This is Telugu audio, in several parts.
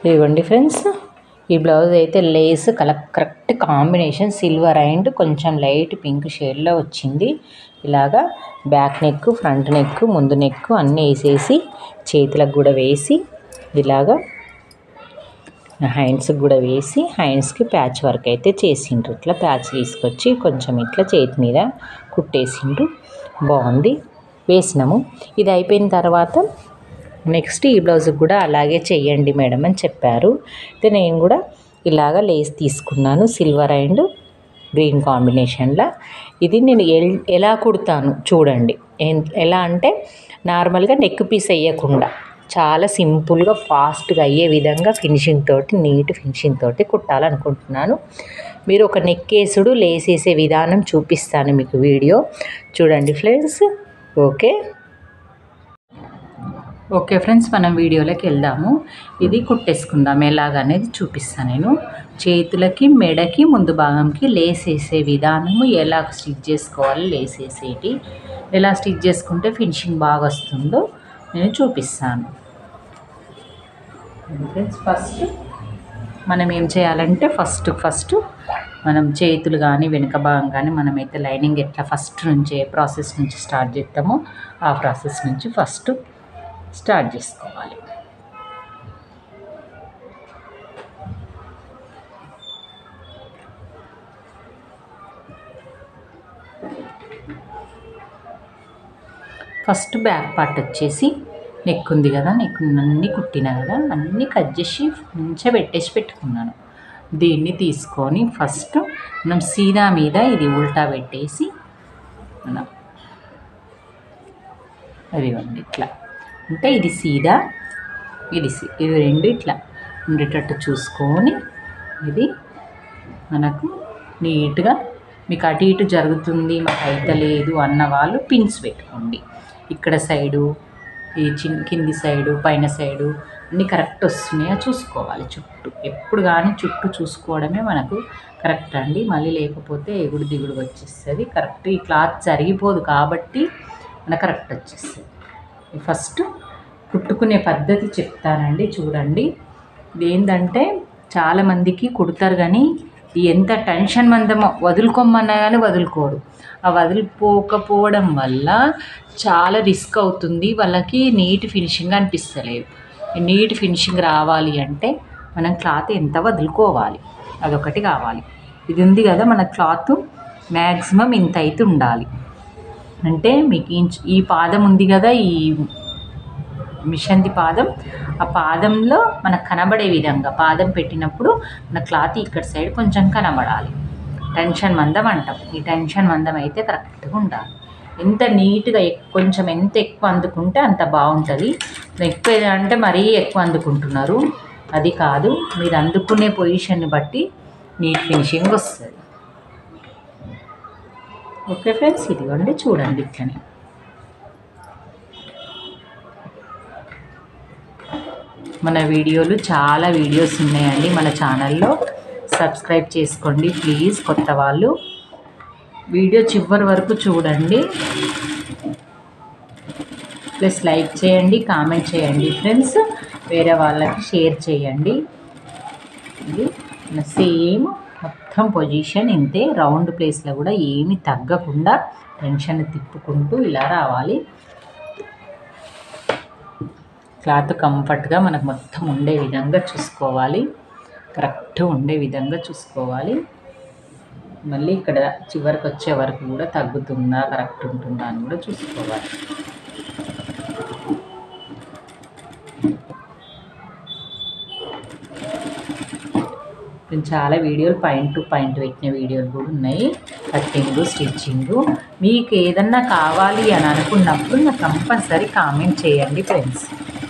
ఇదిగోండి ఫ్రెండ్స్ ఈ బ్లౌజ్ అయితే లేస్ కల కరెక్ట్ కాంబినేషన్ సిల్వర్ అండ్ కొంచెం లైట్ పింక్ షేడ్లో వచ్చింది ఇలాగా బ్యాక్ నెక్ ఫ్రంట్ నెక్ ముందు నెక్ అన్నీ వేసేసి చేతులకు కూడా వేసి ఇలాగా హ్యాండ్స్కి కూడా వేసి హ్యాండ్స్కి ప్యాచ్ వర్క్ అయితే చేసిండ్రు ఇట్లా ప్యాచ్ తీసుకొచ్చి కొంచెం ఇట్లా చేతి మీద కుట్టేసిండ్రు బాగుంది వేసినాము ఇది అయిపోయిన తర్వాత నెక్స్ట్ ఈ బ్లౌజ్కి కూడా అలాగే చెయ్యండి మేడం అని చెప్పారు అయితే నేను కూడా ఇలాగ లేస్ తీసుకున్నాను సిల్వర్ అండ్ గ్రీన్ కాంబినేషన్లో ఇది నేను ఎల్ ఎలా కుడతాను చూడండి ఎన్- ఎలా అంటే నార్మల్గా నెక్ పీస్ వేయకుండా చాలా సింపుల్గా ఫాస్ట్గా అయ్యే విధంగా ఫినిషింగ్ తోటి నీట్ ఫినిషింగ్ తోటి కుట్టాలనుకుంటున్నాను మీరు ఒక నెక్ వేసుడు లేసేసే విధానం చూపిస్తాను మీకు వీడియో చూడండి ఫ్రెండ్స్ ఓకే ఓకే ఫ్రెండ్స్ మనం వీడియోలోకి వెళ్దాము ఇది కుట్టేసుకుందాం ఎలాగనేది చూపిస్తాను నేను చేతులకి మెడకి ముందు భాగంకి లేస్ వేసే విధానము ఎలా స్టిచ్ చేసుకోవాలి లేస్ వేసేటి ఎలా స్టిచ్ చేసుకుంటే ఫినిషింగ్ బాగా వస్తుందో నేను చూపిస్తాను ఫ్రెండ్స్ ఫస్ట్ మనం ఏం చేయాలంటే ఫస్ట్ ఫస్ట్ మనం చేతులు కానీ వెనుక భాగం కానీ మనమైతే లైనింగ్ ఎట్లా ఫస్ట్ నుంచి ఏ ప్రాసెస్ నుంచి స్టార్ట్ చేస్తామో ఆ ప్రాసెస్ నుంచి ఫస్ట్ స్టార్ట్ చేసుకోవాలి ఫస్ట్ బ్యాక్ పార్ట్ వచ్చేసి నెక్ ఉంది కదా నెక్ అన్నీ కుట్టినా కదా అన్నీ కట్ చేసి మంచిగా పెట్టేసి పెట్టుకున్నాను దీన్ని తీసుకొని ఫస్ట్ మనం సీదా మీద ఇది ఉల్టా పెట్టేసి మనం అదిగోండి ఇట్లా అంటే ఇది సీదా ఇది సి- ఇది రెండు ఇట్లా ఉండేటట్టు చూసుకొని ఇది మనకు నీట్గా మీకు అటు ఇటు జరుగుతుంది మాకు అయితే లేదు అన్న వాళ్ళు పిన్స్ పెట్టుకోండి ఇక్కడ సైడు ఈ చిన్ కింది సైడు పైన సైడు అన్నీ కరెక్ట్ వస్తున్నాయో చూసుకోవాలి చుట్టూ ఎప్పుడు కానీ చుట్టూ చూసుకోవడమే మనకు కరెక్ట్ అండి మళ్ళీ లేకపోతే ఎగుడు దిగుడు వచ్చేస్తుంది కరెక్ట్ ఈ క్లాత్ జరిగిపోదు కాబట్టి మనకు కరెక్ట్ వచ్చేస్తుంది ఫస్ట్ కుట్టుకునే పద్ధతి చెప్తానండి చూడండి ఇదేంటంటే చాలామందికి కుడతారు కానీ ఇది ఎంత టెన్షన్ మందమో వదులుకోమన్నా కానీ వదులుకోరు ఆ వదిలిపోకపోవడం వల్ల చాలా రిస్క్ అవుతుంది వాళ్ళకి నీట్ ఫినిషింగ్ అనిపిస్తలేదు ఈ నీట్ ఫినిషింగ్ రావాలి అంటే మనం క్లాత్ ఎంత వదులుకోవాలి అదొకటి కావాలి ఇది ఉంది కదా మన క్లాత్ మ్యాక్సిమం ఇంత అయితే ఉండాలి అంటే మీకు ఈ- ఈ పాదం ఉంది కదా ఈ మిషన్ది పాదం ఆ పాదంలో మనకు కనబడే విధంగా పాదం పెట్టినప్పుడు మన క్లాత్ ఇక్కడ సైడ్ కొంచెం కనబడాలి టెన్షన్ మందం అంటాం ఈ టెన్షన్ మందం అయితే కరెక్ట్గా ఉండాలి ఎంత నీట్గా ఎక్- కొంచెం ఎంత ఎక్కువ అందుకుంటే అంత బాగుంటుంది ఎక్కువ ఏదో అంటే మరీ ఎక్కువ అందుకుంటున్నారు అది కాదు మీరు అందుకునే పొజిషన్ని బట్టి నీట్ ఫినిషింగ్ వస్తుంది ఓకే ఫ్రెండ్స్ ఇదిగోండి చూడండి ఇట్లనే మన వీడియోలు చాలా వీడియోస్ ఉన్నాయండి మన ఛానల్లో సబ్స్క్రైబ్ చేసుకోండి ప్లీజ్ కొత్త వాళ్ళు వీడియో చివరి వరకు చూడండి ప్లస్ లైక్ చేయండి కామెంట్ చేయండి ఫ్రెండ్స్ వేరే వాళ్ళకి షేర్ చేయండి ఇది సేమ్ మొత్తం పొజిషన్ ఇంతే రౌండ్ ప్లేస్లో కూడా ఏమి తగ్గకుండా టెన్షన్ తిప్పుకుంటూ ఇలా రావాలి క్లాత్ కంఫర్ట్గా మనకు మొత్తం ఉండే విధంగా చూసుకోవాలి కరెక్ట్ ఉండే విధంగా చూసుకోవాలి మళ్ళీ ఇక్కడ చివరికి వచ్చే వరకు కూడా తగ్గుతుందా కరెక్ట్ ఉంటుందా అని కూడా చూసుకోవాలి నేను చాలా వీడియోలు పాయింట్ టు పాయింట్ పెట్టిన వీడియోలు కూడా ఉన్నాయి కట్టింగ్ స్టిచ్చింగ్ మీకు ఏదన్నా కావాలి అని అనుకున్నప్పుడు నాకు కంపల్సరీ కామెంట్ చేయండి ఫ్రెండ్స్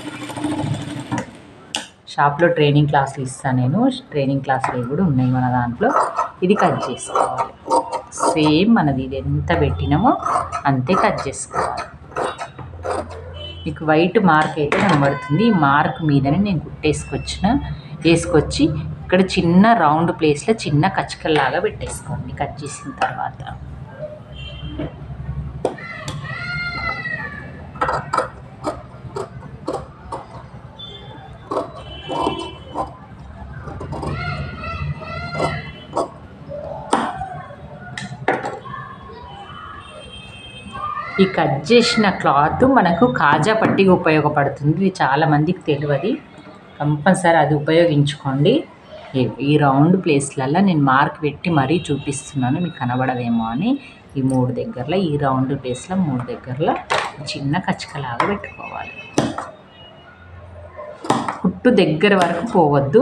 షాప్లో ట్రైనింగ్ క్లాసులు ఇస్తాను నేను ట్రైనింగ్ క్లాసులు కూడా ఉన్నాయి మన దాంట్లో ఇది కట్ చేసుకోవాలి సేమ్ మనది ఇది ఎంత పెట్టినామో అంతే కట్ చేసుకోవాలి మీకు వైట్ మార్క్ అయితే కనబడుతుంది ఈ మార్క్ మీదనే నేను కుట్టేసుకొచ్చిన వేసుకొచ్చి ఇక్కడ చిన్న రౌండ్ ప్లేస్లో చిన్న కచ్చకల్లాగా పెట్టేసుకోండి కట్ చేసిన తర్వాత ఈ కట్ చేసిన క్లాత్ మనకు కాజా పట్టిగా ఉపయోగపడుతుంది ఇది చాలా మందికి తెలియదు కంపల్సరీ అది ఉపయోగించుకోండి ఈ- ఈ రౌండ్ ప్లేస్లల్లో నేను మార్క్ పెట్టి మరీ చూపిస్తున్నాను మీకు కనబడదేమో అని ఈ మూడు దగ్గరలో ఈ రౌండ్ ప్లేస్లో మూడు దగ్గరలో చిన్న కచ్చకలాగా పెట్టుకోవాలి కుట్టు దగ్గర వరకు పోవద్దు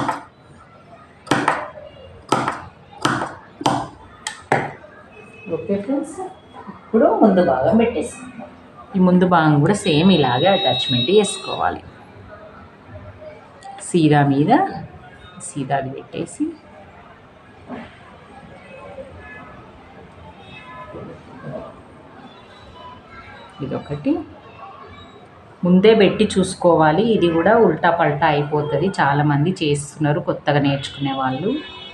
ఓకే ఫ్రెండ్స్ ఇప్పుడు ముందు భాగం పెట్టేసుకుందాం ఈ ముందు భాగం కూడా సేమ్ ఇలాగే అటాచ్మెంట్ చేసుకోవాలి సీదా మీద సీదాది పెట్టేసి ఇదొకటి ముందే పెట్టి చూసుకోవాలి ఇది కూడా ఉల్టా పల్టా అయిపోతుంది చాలామంది చేస్తున్నారు కొత్తగా నేర్చుకునే వాళ్ళు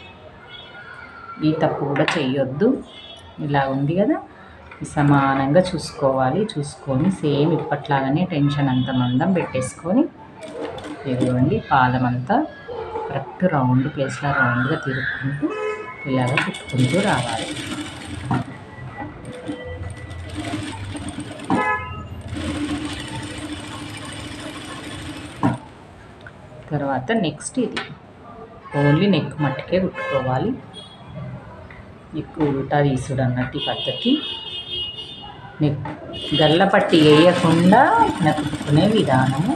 ఈ తప్పు కూడా చెయ్యొద్దు ఇలా ఉంది కదా సమానంగా చూసుకోవాలి చూసుకొని సేమ్ ఇప్పట్లాగానే టెన్షన్ అంత మందం పెట్టేసుకొని ఇదిగోండి పాదం అంతా కరెక్ట్ రౌండ్ ప్లేస్లో రౌండ్గా తిరుక్కుంటూ ఇలాగ తిప్పుకుంటూ రావాలి తర్వాత నెక్స్ట్ ఇది ఓన్లీ నెక్ మట్టుకే కుట్టుకోవాలి ఇప్పుడు ఉల్టా తీసుడు అన్నట్టు ఈ పద్ధతి నెక్ గల్ల పట్టి వేయకుండా నెక్ కుట్టుకునే విధానము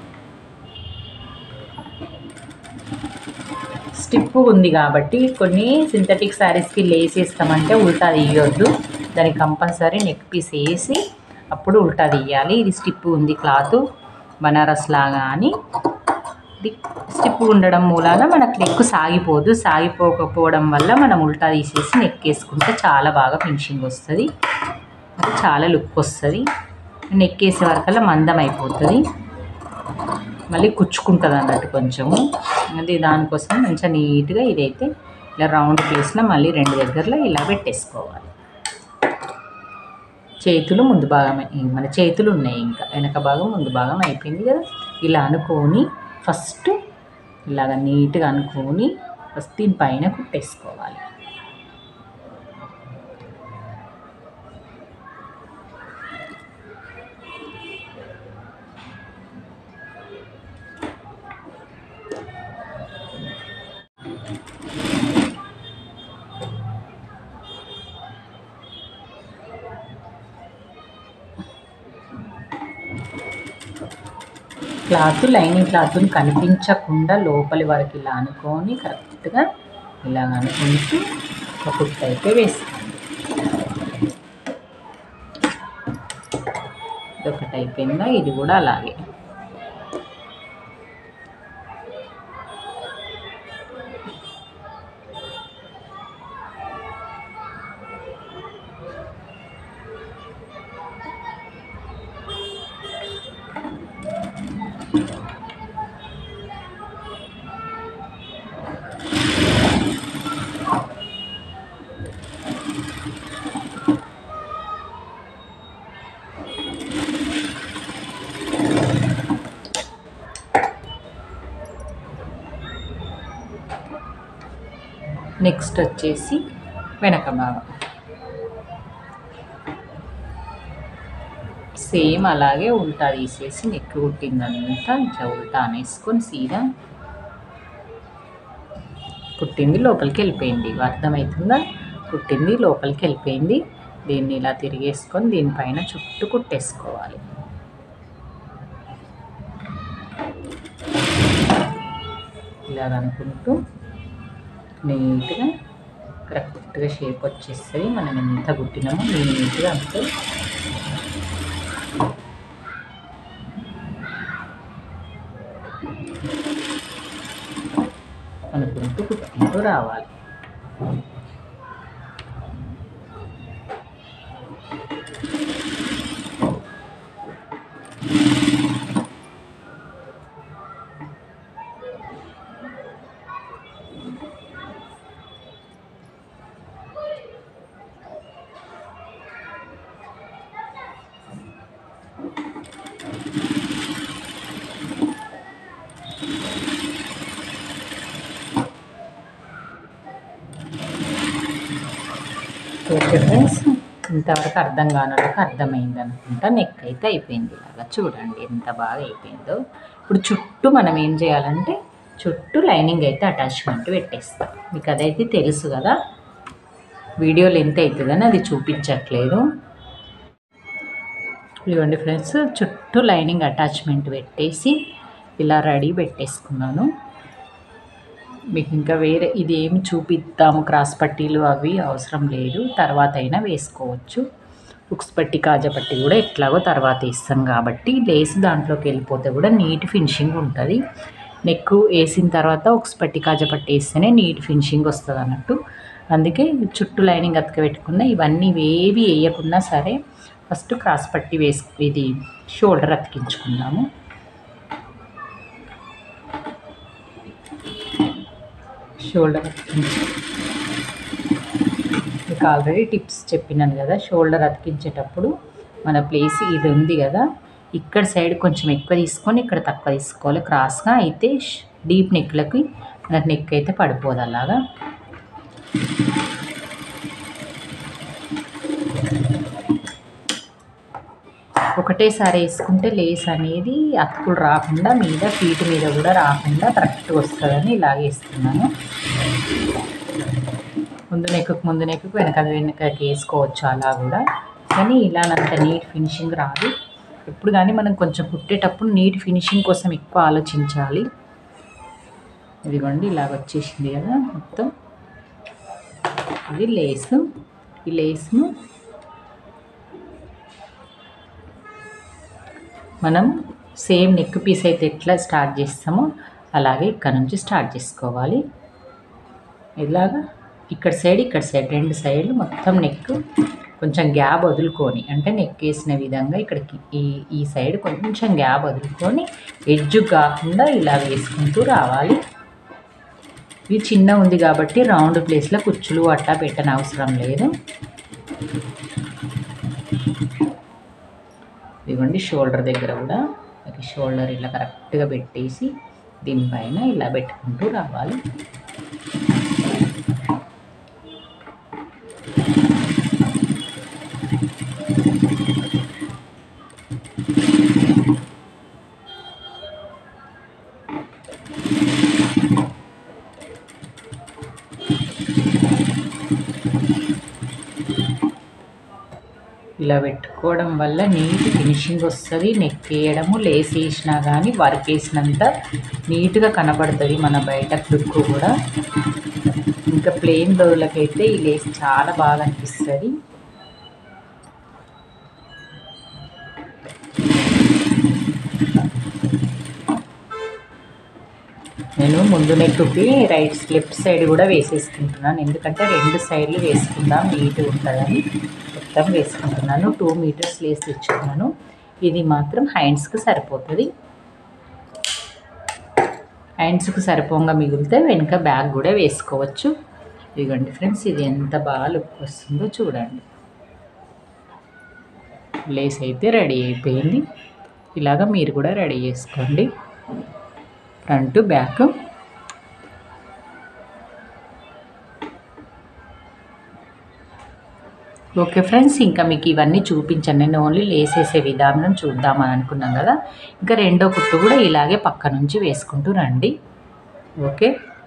స్టిప్ ఉంది కాబట్టి కొన్ని సింథటిక్ శారీస్కి లేస్ వేస్తామంటే ఉల్టా తీయొద్దు దానికి కంపల్సరీ నెక్ పీస్ వేసి అప్పుడు ఉల్టా తీయాలి ఇది స్టిప్ ఉంది క్లాత్ బనారస్ లాగా అని ఇది స్టిప్ ఉండడం మూలాన మనకు నెక్ సాగిపోదు సాగిపోకపోవడం వల్ల మనం ఉల్టా తీసేసి నెక్ వేసుకుంటే చాలా బాగా ఫినిషింగ్ వస్తుంది అది చాలా లుక్ వస్తుంది నెక్ వేసే వరకల్లా మందం అయిపోతుంది మళ్ళీ కుచ్చుకుంటుంది అన్నట్టు కొంచెము అది దానికోసం మంచిగా నీట్గా ఇదైతే ఇలా రౌండ్ ప్లేస్లో మళ్ళీ రెండు దగ్గరలో ఇలా పెట్టేసుకోవాలి చేతులు ముందు భాగం మన చేతులు ఉన్నాయి ఇంకా వెనక భాగం ముందు భాగం అయిపోయింది కదా ఇలా అనుకొని ఫస్ట్ ఇలాగ నీట్గా అనుకొని ఫస్ట్ దీనిపైన కుట్టేసుకోవాలి క్లాత్ లైనింగ్ క్లాత్ని కనిపించకుండా లోపలి వరకు ఇలా అనుకొని కరెక్ట్గా ఇలా అనుకుంటూ ఒక కుట్టు అయితే వేసుకోండి ఇదొకటి అయిపోయిందా ఇది కూడా అలాగే నెక్స్ట్ వచ్చేసి వెనక భాగం సేమ్ అలాగే ఉల్టా తీసేసి నెక్ కుట్టిందంతా ఇట్లా ఉల్టా అనేసుకొని సీదా కుట్టింది లోపలికి వెళ్ళిపోయింది ఇవి అర్థమవుతుందా కుట్టింది లోపలికి వెళ్ళిపోయింది దీన్ని ఇలా తిరిగేసుకొని దీనిపైన చుట్టూ కుట్టేసుకోవాలి ఇలాగ అనుకుంటూ నీట్గా కరెక్ట్గా షేప్ వచ్చేస్తుంది మనం ఎంత కుట్టినామో నీట్గా అంతే అనుకుంటూ కుట్టుకుంటూ రావాలి ఓకే ఫ్రెండ్స్ ఇంతవరకు అర్థం కానోళ్ళకి అర్థమైంది అనుకుంటా నెక్ అయితే అయిపోయింది ఇలాగా చూడండి ఎంత బాగా అయిపోయిందో ఇప్పుడు చుట్టూ మనం ఏం చేయాలంటే చుట్టూ లైనింగ్ అయితే అటాచ్మెంట్ పెట్టేస్తాం మీకు అదైతే తెలుసు కదా వీడియోలు ఎంత అవుతుందని అది చూపించట్లేదు ఇదిగోండి ఫ్రెండ్స్ చుట్టూ లైనింగ్ అటాచ్మెంట్ పెట్టేసి ఇలా రెడీ పెట్టేసుకున్నాను మీకు ఇంకా వేరే ఇది ఏమి చూపిద్దాము క్రాస్ పట్టీలు అవి అవసరం లేదు తర్వాత అయినా వేసుకోవచ్చు ఉక్స్ పట్టి కాజా పట్టి కూడా ఎట్లాగో తర్వాత ఇస్తాం కాబట్టి లేస్ దాంట్లోకి వెళ్ళిపోతే కూడా నీట్ ఫినిషింగ్ ఉంటుంది నెక్ వేసిన తర్వాత ఉక్స్ పట్టి కాజా పట్టి వేస్తేనే నీట్ ఫినిషింగ్ వస్తుంది అన్నట్టు అందుకే చుట్టూ లైనింగ్ అతక పెట్టుకున్న ఇవన్నీ ఏవి వేయకున్నా సరే ఫస్ట్ క్రాస్ పట్టి వేసు ఇది షోల్డర్ అతికించుకుందాము షోల్డర్ అతికించి మీకు ఆల్రెడీ టిప్స్ చెప్పినాను కదా షోల్డర్ అతికించేటప్పుడు మన ప్లేస్ ఇది ఉంది కదా ఇక్కడ సైడ్ కొంచెం ఎక్కువ తీసుకొని ఇక్కడ తక్కువ తీసుకోవాలి క్రాస్గా అయితే డీప్ నెక్లకి మనకు నెక్ అయితే పడిపోదు అలాగా ఒకటేసారి వేసుకుంటే లేస్ అనేది అతుకులు రాకుండా మీద ఫీట్ మీద కూడా రాకుండా కరెక్ట్గా వస్తుందని ఇలాగ వేస్తున్నాను ముందు నెక్కకు ముందు నెక్కకు వెనక వెనకకి వేసుకోవచ్చు అలా కూడా కానీ ఇలానంత నీట్ ఫినిషింగ్ రాదు ఎప్పుడు కానీ మనం కొంచెం కుట్టేటప్పుడు నీట్ ఫినిషింగ్ కోసం ఎక్కువ ఆలోచించాలి ఇదిగోండి ఇలాగ వచ్చేసింది కదా మొత్తం ఇది లేసు ఈ లేస్ను మనం సేమ్ నెక్ పీస్ అయితే ఎట్లా స్టార్ట్ చేస్తామో అలాగే ఇక్కడ నుంచి స్టార్ట్ చేసుకోవాలి ఇలాగా ఇక్కడ సైడ్ ఇక్కడ సైడ్ రెండు సైడ్లు మొత్తం నెక్ కొంచెం గ్యాప్ వదులుకొని అంటే నెక్ వేసిన విధంగా ఇక్కడికి ఈ ఈ సైడ్ కొంచెం గ్యాప్ వదులుకొని ఎడ్జ్ కాకుండా ఇలా వేసుకుంటూ రావాలి ఇది చిన్న ఉంది కాబట్టి రౌండ్ ప్లేస్లో కుచ్చులు అట్టా పెట్టని అవసరం లేదు ఇదిగోండి షోల్డర్ దగ్గర కూడా అది షోల్డర్ ఇలా కరెక్ట్గా పెట్టేసి దీనిపైన ఇలా పెట్టుకుంటూ రావాలి ఇలా పెట్టుకోవడం వల్ల నీట్ ఫినిషింగ్ వస్తుంది నెక్ వేయడము లేస్ వేసినా కానీ వర్క్ వేసినంత నీట్గా కనబడుతుంది మన బయట లుక్ కూడా ఇంకా ప్లెయిన్ రోజులకైతే ఈ లేస్ చాలా బాగా అనిపిస్తుంది నేను ముందు నెక్కి రైట్ లెఫ్ట్ సైడ్ కూడా వేసేసుకుంటున్నాను ఎందుకంటే రెండు సైడ్లు వేసుకుందాం నీట్గా ఉంటుందని మొత్తం వేసుకుంటున్నాను టూ మీటర్స్ లేస్ తెచ్చుకున్నాను ఇది మాత్రం హ్యాండ్స్కి సరిపోతుంది హ్యాండ్స్కి సరిపోగా మిగిలితే వెనుక బ్యాగ్ కూడా వేసుకోవచ్చు ఇదిగోండి ఫ్రెండ్స్ ఇది ఎంత బాగా లుక్ వస్తుందో చూడండి లేస్ అయితే రెడీ అయిపోయింది ఇలాగ మీరు కూడా రెడీ చేసుకోండి ఫ్రంట్ బ్యాక్ ఓకే ఫ్రెండ్స్ ఇంకా మీకు ఇవన్నీ చూపించాను నేను ఓన్లీ లేసేసే విధానం చూద్దామని అనుకున్నాం కదా ఇంకా రెండో కుట్టు కూడా ఇలాగే పక్క నుంచి వేసుకుంటూ రండి ఓకే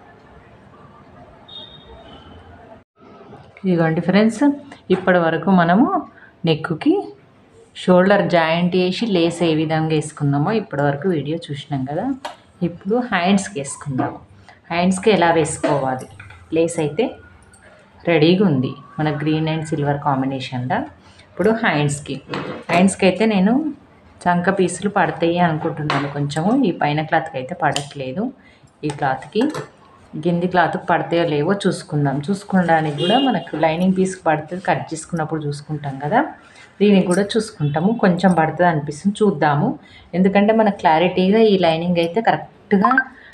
ఇదిగోండి ఫ్రెండ్స్ ఇప్పటి వరకు మనము నెక్కి షోల్డర్ జాయింట్ వేసి లేస్ ఏ విధంగా వేసుకున్నామో ఇప్పటి వరకు వీడియో చూసినాం కదా ఇప్పుడు హ్యాండ్స్కి వేసుకుందాము హ్యాండ్స్కి ఎలా వేసుకోవాలి లేస్ అయితే రెడీగా ఉంది మన గ్రీన్ అండ్ సిల్వర్ కాంబినేషన్లో ఇప్పుడు హ్యాండ్స్కి హ్యాండ్స్కి అయితే నేను చంక పీసులు పడతాయి అనుకుంటున్నాను కొంచెము ఈ పైన క్లాత్కి అయితే పడట్లేదు ఈ క్లాత్కి కింది క్లాత్కి పడతాయో లేవో చూసుకుందాం చూసుకోవడానికి కూడా మనకు లైనింగ్ పీస్కి పడుతుంది కట్ చేసుకున్నప్పుడు చూసుకుంటాం కదా దీనికి కూడా చూసుకుంటాము కొంచెం పడుతుంది అనిపిస్తుంది చూద్దాము ఎందుకంటే మనకు క్లారిటీగా ఈ లైనింగ్ అయితే కరెక్ట్గా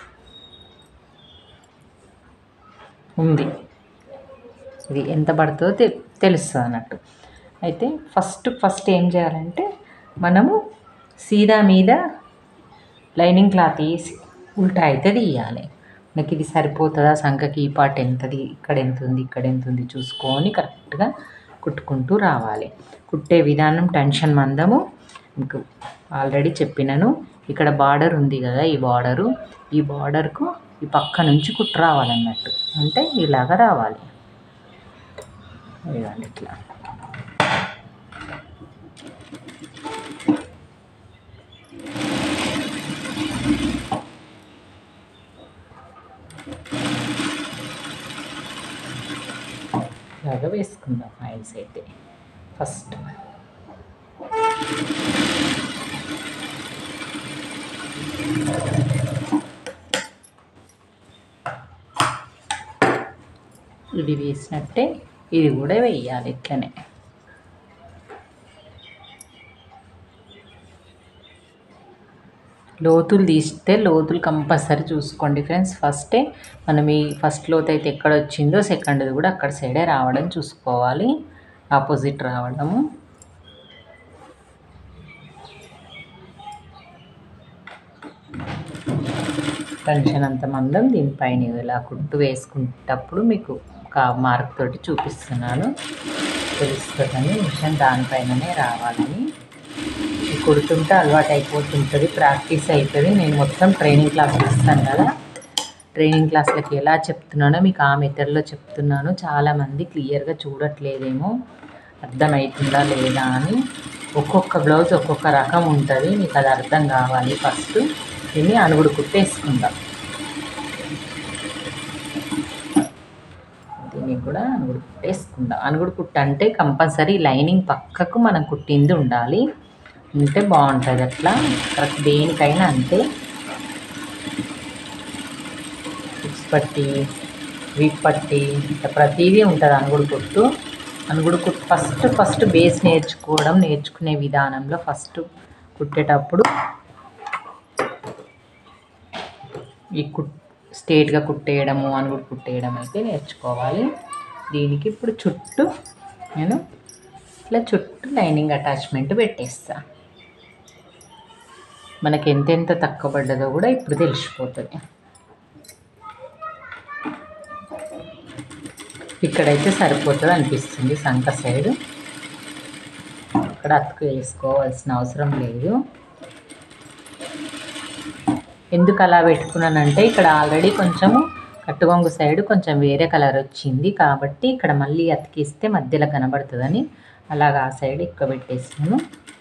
ఉంది ఇది ఎంత పడుతుందో తె తెలుస్తుంది అన్నట్టు అయితే ఫస్ట్ ఫస్ట్ ఏం చేయాలంటే మనము సీదా మీద లైనింగ్ క్లాత్ వేసి ఉల్టా అయితే తీయాలి నాకు ఇది సరిపోతుందా సంఖకి ఈ పార్ట్ ఎంతది ఇక్కడ ఎంత ఉంది ఇక్కడ ఎంత ఉంది చూసుకొని కరెక్ట్గా కుట్టుకుంటూ రావాలి కుట్టే విధానం టెన్షన్ మందము మీకు ఆల్రెడీ చెప్పినాను ఇక్కడ బార్డర్ ఉంది కదా ఈ బార్డరు ఈ బార్డర్కు ఈ పక్క నుంచి కుట్టు రావాలన్నట్టు అంటే ఇలాగ రావాలి ఇదిగోండి ఇట్లా ఇలాగ వేసుకుందాం ఆయిల్స్ అయితే ఫస్ట్ ఇది వేసినట్టే ఇది కూడా వేయాలి ఇట్లనే లోతులు తీస్తే లోతులు కంపల్సరీ చూసుకోండి ఫ్రెండ్స్ ఫస్టే మనం ఈ ఫస్ట్ లోతు అయితే ఎక్కడ వచ్చిందో సెకండ్ది కూడా అక్కడ సైడే రావడం చూసుకోవాలి ఆపోజిట్ రావడము టెన్షన్ అంత మందం దీనిపైన ఇలా కుట్టు వేసుకునేటప్పుడు మీకు కా మార్క్ తోటి చూపిస్తున్నాను తెలుస్తుందని మిషన్ దానిపైననే రావాలని ఇది కుడుతుంటే అలవాటు అయిపోతుంటుంది ప్రాక్టీస్ అవుతుంది నేను మొత్తం ట్రైనింగ్ క్లాసులు ఇస్తాను కదా ట్రైనింగ్ క్లాసులకి ఎలా చెప్తున్నానో మీకు ఆ మెథడ్లో చెప్తున్నాను చాలామంది క్లియర్గా చూడట్లేదేమో అర్థమవుతుందా లేదా అని ఒక్కొక్క బ్లౌజ్ ఒక్కొక్క రకం ఉంటుంది మీకు అది అర్థం కావాలి ఫస్ట్ దీన్ని అనుగుడు కుట్టేసుకుందాం దీన్ని కూడా అనుగుడు కుట్టేసుకుందాం అనుగుడు కుట్ట అంటే కంపల్సరీ లైనింగ్ పక్కకు మనం కుట్టింది ఉండాలి ఉంటే బాగుంటుంది అట్లా కరెక్ట్ దేనికైనా అంతే ఫిక్స్ పట్టి వీప్ పట్టి ఇట్లా ప్రతిదీ ఉంటుంది అనుగుడు కుట్టు అనుగుడు కుట్టు ఫస్ట్ ఫస్ట్ బేస్ నేర్చుకోవడం నేర్చుకునే విధానంలో ఫస్ట్ కుట్టేటప్పుడు ఈ కుట్ స్ట్రేట్గా కుట్టేయడము అనుగుడు కుట్టేయడం అయితే నేర్చుకోవాలి దీనికి ఇప్పుడు చుట్టూ నేను ఇట్లా చుట్టూ లైనింగ్ అటాచ్మెంట్ పెట్టేస్తా మనకి ఎంతెంత తక్కువ పడ్డదో కూడా ఇప్పుడు తెలిసిపోతుంది ఇక్కడైతే సరిపోతుంది అనిపిస్తుంది సంక సైడ్ ఇక్కడ అతుకు వేసుకోవాల్సిన అవసరం లేదు ఎందుకు అలా పెట్టుకున్నానంటే ఇక్కడ ఆల్రెడీ కొంచెము కట్టుగొంగు సైడ్ కొంచెం వేరే కలర్ వచ్చింది కాబట్టి ఇక్కడ మళ్ళీ అతికిస్తే మధ్యలో కనబడుతుందని అలాగ ఆ సైడ్ ఎక్కువ పెట్టేసాను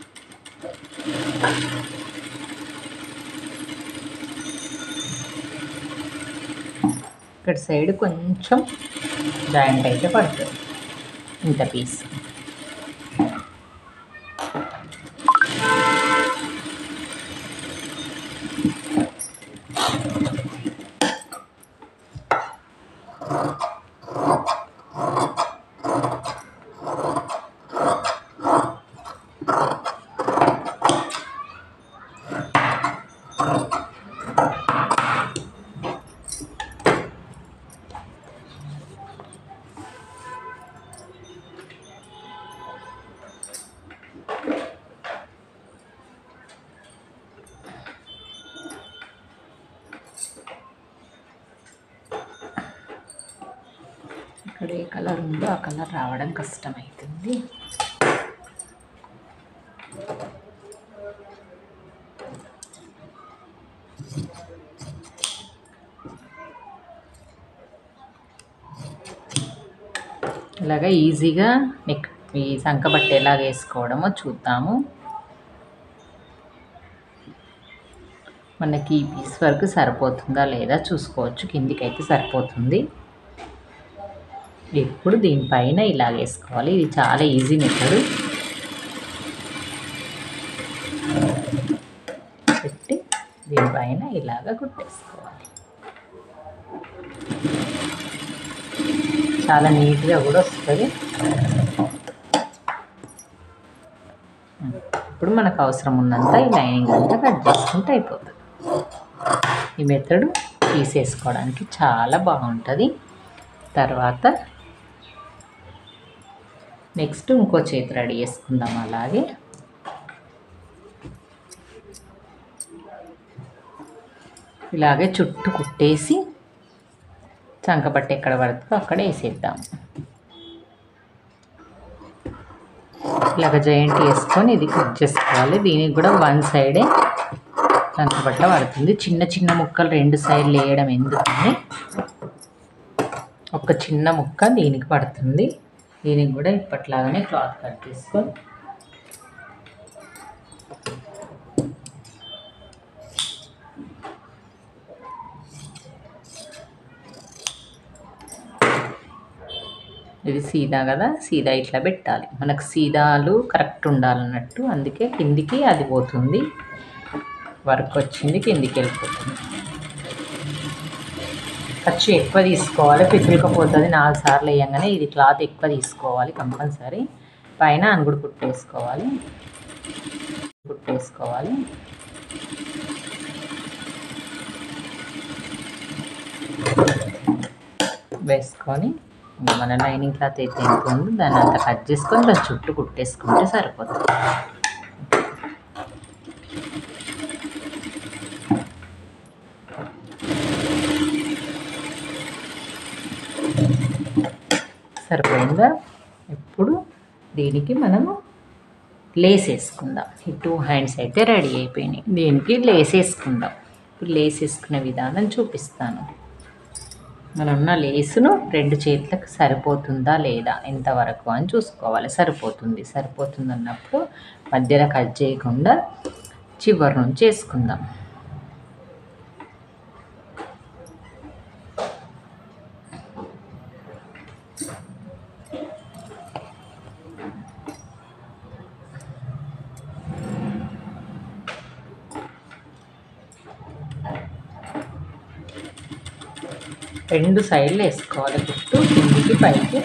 ఇక్కడ సైడ్ కొంచెం జాయింట్ అయితే పడుతుంది ఇంత పీస్ ఇక్కడ ఏ కలర్ ఉందో ఆ కలర్ రావడం కష్టమవుతుంది ఇలాగా ఈజీగా నెక్ ఈ సంక బట్ట ఎలాగ వేసుకోవడమో చూద్దాము మనకి ఈ పీస్ వరకు సరిపోతుందా లేదా చూసుకోవచ్చు కిందికి అయితే సరిపోతుంది ఇప్పుడు దీనిపైన ఇలా వేసుకోవాలి ఇది చాలా ఈజీ మెథడ్ పెట్టి దీనిపైన ఇలాగ కుట్టేసుకోవాలి చాలా నీట్గా కూడా వస్తుంది ఇప్పుడు మనకు అవసరం ఉన్నంత ఈ లైనింగ్ అంతా కట్ చేసుకుంటే అయిపోతుంది ఈ మెథడ్ తీసేసుకోవడానికి చాలా బాగుంటుంది తర్వాత నెక్స్ట్ ఇంకో చేతి రెడీ చేసుకుందాం అలాగే ఇలాగే చుట్టూ కుట్టేసి చంకపట్టి ఎక్కడ పడుతుందో అక్కడ వేసేద్దాం ఇలాగ జాయింట్ వేసుకొని ఇది కట్ చేసుకోవాలి దీనికి కూడా వన్ సైడే కంక బట్ట పడుతుంది చిన్న చిన్న ముక్కలు రెండు సైడ్లు వేయడం ఎందుకని ఒక చిన్న ముక్క దీనికి పడుతుంది దీనికి కూడా ఇప్పట్లాగానే క్లాత్ కట్ చేసుకొని ఇది సీదా కదా సీదా ఇట్లా పెట్టాలి మనకు సీదాలు కరెక్ట్ ఉండాలన్నట్టు అందుకే కిందికి అది పోతుంది వర్క్ వచ్చింది కిందికి వెళ్ళిపోతుంది ఖర్చు ఎక్కువ తీసుకోవాలి పిసులుకపోతుంది నాలుగు సార్లు వేయంగానే ఇది క్లాత్ ఎక్కువ తీసుకోవాలి కంపల్సరీ పైన అనుగుడు కుట్టేసుకోవాలి కుట్టేసుకోవాలి వేసుకొని ఇంకా మన లైనింగ్ క్లాత్ అయితే ఎంత ఉందో దాన్ని అంతా కట్ చేసుకొని దాని చుట్టూ కుట్టేసుకుంటే సరిపోతుంది సరిపోయిందా ఇప్పుడు దీనికి మనము లేస్ వేసుకుందాం ఈ టూ హ్యాండ్స్ అయితే రెడీ అయిపోయినాయి దీనికి లేస్ వేసుకుందాం ఇప్పుడు లేస్ వేసుకునే విధానం చూపిస్తాను మనం ఉన్న లేసును రెండు చేతులకు సరిపోతుందా లేదా ఎంతవరకు అని చూసుకోవాలి సరిపోతుంది సరిపోతుంది అన్నప్పుడు మధ్యలో కట్ చేయకుండా చివరి నుంచి వేసుకుందాం రెండు సైడ్లు వేసుకోవాలి గుట్టు కిందికి పైకి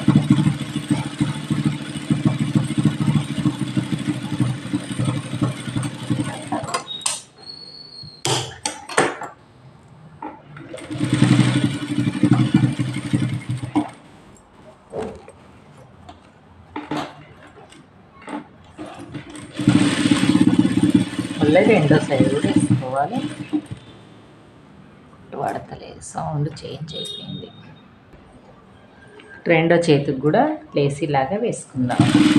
మళ్ళీ రెండో సైడ్ కూడా వేసుకోవాలి పడతలేదు సౌండ్ చేంజ్ అయిపోయింది రెండో చేతికి కూడా లేసీలాగా వేసుకుందాం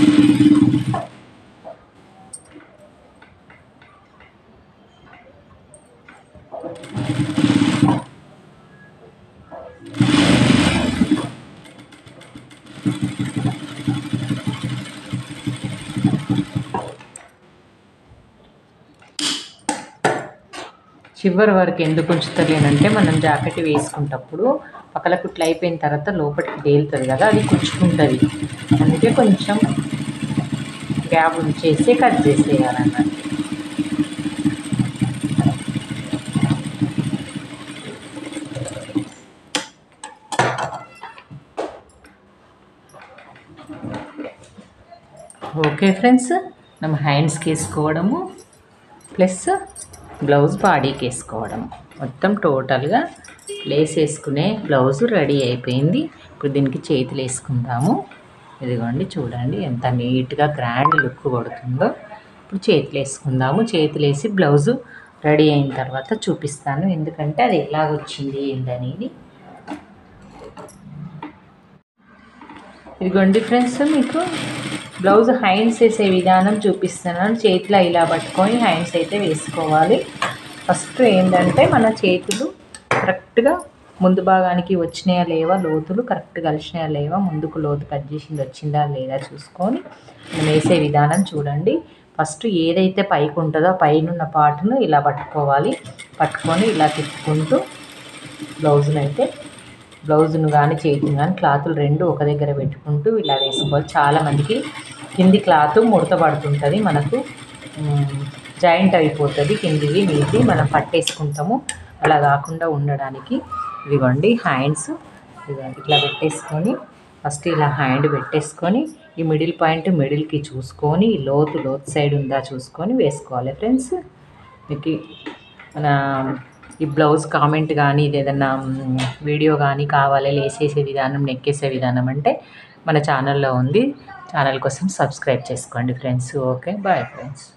చివరి వరకు ఎందుకు ఉంచుతలేనంటే మనం జాకెట్ వేసుకుంటప్పుడు పక్కల కుట్లు అయిపోయిన తర్వాత లోపలికి తేలుతుంది కదా అది కుచ్చుకుంటుంది అందుకే కొంచెం గ్యాప్ ఉంచేసి కట్ చేసేయాలన్నట్టు ఓకే ఫ్రెండ్స్ ನಮ್ಮ హ్యాండ్స్కి వేసుకోవడము ప్లస్ బ్లౌజ్ బాడీకి వేసుకోవడం మొత్తం టోటల్గా లేస్ వేసుకునే బ్లౌజ్ రెడీ అయిపోయింది ఇప్పుడు దీనికి చేతులు వేసుకుందాము ఇదిగోండి చూడండి ఎంత నీట్గా గ్రాండ్ లుక్ కొడుతుందో ఇప్పుడు చేతులు వేసుకుందాము చేతులు వేసి బ్లౌజు రెడీ అయిన తర్వాత చూపిస్తాను ఎందుకంటే అది ఎలాగొచ్చింది ఏందనేది ఇదిగోండి ఫ్రెండ్స్ మీకు బ్లౌజ్ హ్యాండ్స్ వేసే విధానం చూపిస్తున్నాను చేతిలో ఇలా పట్టుకొని హ్యాండ్స్ అయితే వేసుకోవాలి ఫస్ట్ ఏంటంటే మన చేతులు కరెక్ట్గా ముందు భాగానికి వచ్చినాయా లేవా లోతులు కరెక్ట్ కలిసినాయా లేవా ముందుకు లోతు కట్ చేసింది వచ్చిందా లేదా చూసుకొని మనం వేసే విధానం చూడండి ఫస్ట్ ఏదైతే పైకి ఉంటుందో పైన ఉన్న పార్ట్ను ఇలా పట్టుకోవాలి పట్టుకొని ఇలా తిప్పుకుంటూ బ్లౌజ్ను అయితే బ్లౌజ్ను కానీ చేతిని కానీ క్లాతులు రెండు ఒక దగ్గర పెట్టుకుంటూ ఇలా వేసుకోవాలి చాలామందికి కింది క్లాత్ ముడత పడుతుంటుంది మనకు జాయింట్ అయిపోతుంది కిందివి మీది మనం పట్టేసుకుంటాము అలా కాకుండా ఉండడానికి ఇదిగోండి హ్యాండ్స్ ఇదిగోండి ఇట్లా పెట్టేసుకొని ఫస్ట్ ఇలా హ్యాండ్ పెట్టేసుకొని ఈ మిడిల్ పాయింట్ మిడిల్కి చూసుకొని ఈ లోతు లోతు సైడ్ ఉందా చూసుకొని వేసుకోవాలి ఫ్రెండ్స్ మీకు ఈ మన ఈ బ్లౌజ్ కామెంట్ కానీ ఇది ఏదన్నా మ్, వీడియో కానీ కావాలి లేసేసే విధానం నెక్కేసే విధానం అంటే మన ఛానల్లో ఉంది ఛానల్ కోసం సబ్స్క్రైబ్ చేసుకోండి ఫ్రెండ్స్ ఓకే బాయ్ ఫ్రెండ్స్